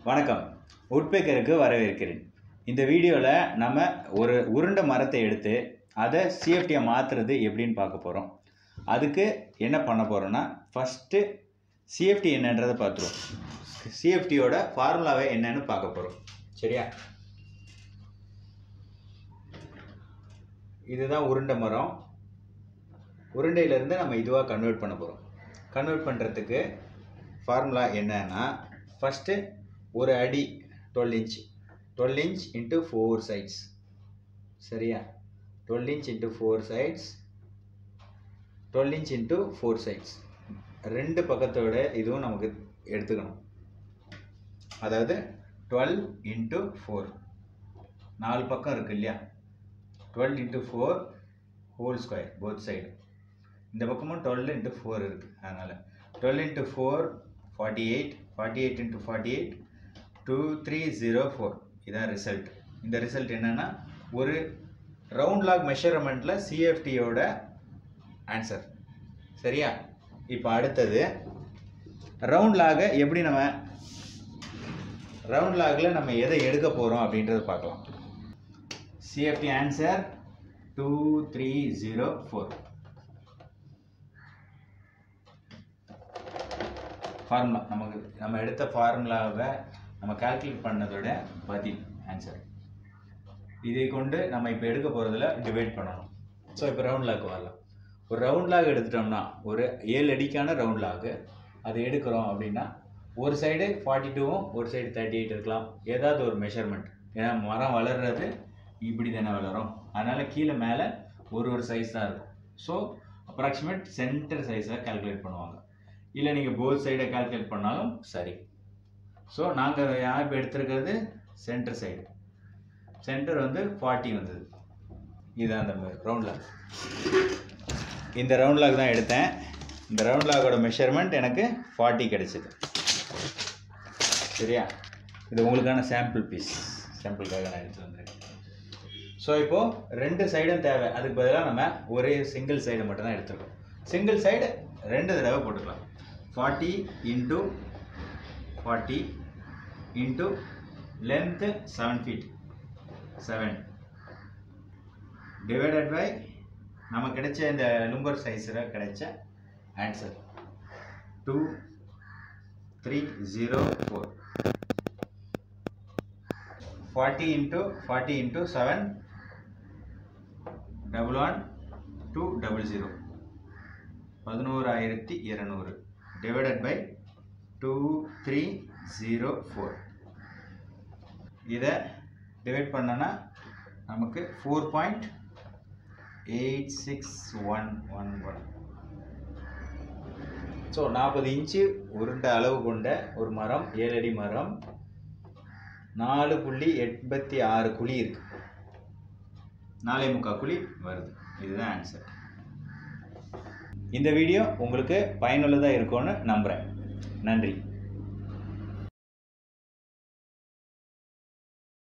வணக்கம் உட்பேக்கருக்கு வரவேற்கிறேன் இந்த வீடியோவில் நம்ம ஒரு உருண்டை மரத்தை எடுத்து அதை சிஎஃப்டியை மாற்றுறது எப்படின்னு பார்க்க போகிறோம் அதுக்கு என்ன பண்ண போகிறோன்னா ஃபஸ்ட்டு சிஎஃப்டி என்னன்றதை பார்த்துருவோம் சிஎஃப்டியோட ஃபார்முலாவை என்னன்னு பார்க்க போகிறோம் சரியா இதுதான் உருண்டை மரம் உருண்டையிலேருந்து நம்ம இதுவாக கன்வெர்ட் பண்ண போகிறோம் கன்வெர்ட் பண்ணுறதுக்கு ஃபார்முலா என்னன்னா ஃபஸ்ட்டு ஒரு அடி twelve inch twelve inch into four sides சரியா twelve inch into four sides twelve inch into four sides ரெண்டு பக்கத்தோட இதுவும் நமக்கு எடுத்துக்கணும் அதாவது டுவெல் இன்ட்டு ஃபோர் நாலு பக்கம் இருக்கு இல்லையா twelve into four whole square both side இந்த பக்கமும் டுவெல் இன்ட்டு ஃபோர் இருக்குது அதனால் twelve into four forty eight forty eight into forty eight two three zero four இதான் ரிசல்ட் இந்த ரிசல்ட் என்னென்னா ஒரு ரவுண்ட் லாக் மெஷர்மெண்ட்டில் சிஎஃப்டியோட ஆன்சர் சரியா இப்போ அடுத்தது ரவுண்ட் லாகை எப்படி நம்ம ரவுண்ட் லாகில் நம்ம எதை எடுக்க போகிறோம் அப்படின்றத பார்க்கலாம் CFT answer two three zero four formula நமக்கு நம்ம எடுத்த ஃபார்முலாவை நம்ம கால்குலேட் பண்ணதோட பதில் ஆன்சர் இதை கொண்டு நம்ம இப்போ எடுக்க போகிறதுல டிவைட் பண்ணணும் ஸோ இப்போ ரவுண்ட் லாக் வரலாம் ஒரு ரவுண்ட் லாக் எடுத்துட்டோம்னா ஒரு ஏழு அடிக்கான ரவுண்ட் லாக்கு அது எடுக்கிறோம் அப்படின்னா ஒரு சைடு ஃபார்ட்டி டூவும் ஒரு சைடு தேர்ட்டி எயிட் இருக்கலாம் ஏதாவது ஒரு மெஷர்மெண்ட் ஏன்னா மரம் வளர்றது இப்படி தானே வளரும் அதனால் கீழே மேலே ஒரு ஒரு சைஸ் தான் இருக்கும் ஸோ அப்ராக்சிமேட் சென்டர் சைஸை கால்குலேட் பண்ணுவாங்க இல்லை நீங்கள் போத் சைடை கால்குலேட் பண்ணாலும் சரி ஸோ நாங்கள் யார் இப்போ எடுத்திருக்கிறது சென்டர் சைடு சென்டர் வந்து ஃபார்ட்டி வந்தது இதுதான் அந்த ரவுண்ட் லாக் இந்த ரவுண்ட் லாக் தான் எடுத்தேன் இந்த ரவுண்ட் லாகோட மெஷர்மெண்ட் எனக்கு ஃபார்ட்டி கிடைச்சிது சரியா இது உங்களுக்கான சாம்பிள் பீஸ் சாம்பிளுக்காக நான் எடுத்து வந்திருக்கேன் ஸோ இப்போது ரெண்டு சைடும் தேவை அதுக்கு பதிலாக நம்ம ஒரே சிங்கிள் சைடு மட்டும் தான் எடுத்துருக்கோம் சிங்கிள் சைடு ரெண்டு தடவை போட்டுக்கலாம் forty into forty into length seven feet seven divided by நம்ம கிடைச்ச இந்த லும்பர் சைஸில் கிடைச்ச answer two three zero four forty into forty into seven double one two double zero பதினோராயிரத்தி இரநூறு divided by two three zero four இதை divide பண்ணோன்னா நமக்கு four point eight six one one one so நாற்பது inch உருண்ட அளவு கொண்ட ஒரு மரம் ஏழு அடி மரம் நாலு புள்ளி எண்பத்தி ஆறு குழி இருக்கு நாலே முக்கால் குழி வருது இதுதான் ஆன்சர் இந்த வீடியோ உங்களுக்கு பயனுள்ளதாக இருக்கும்னு நம்புகிறேன் நன்றி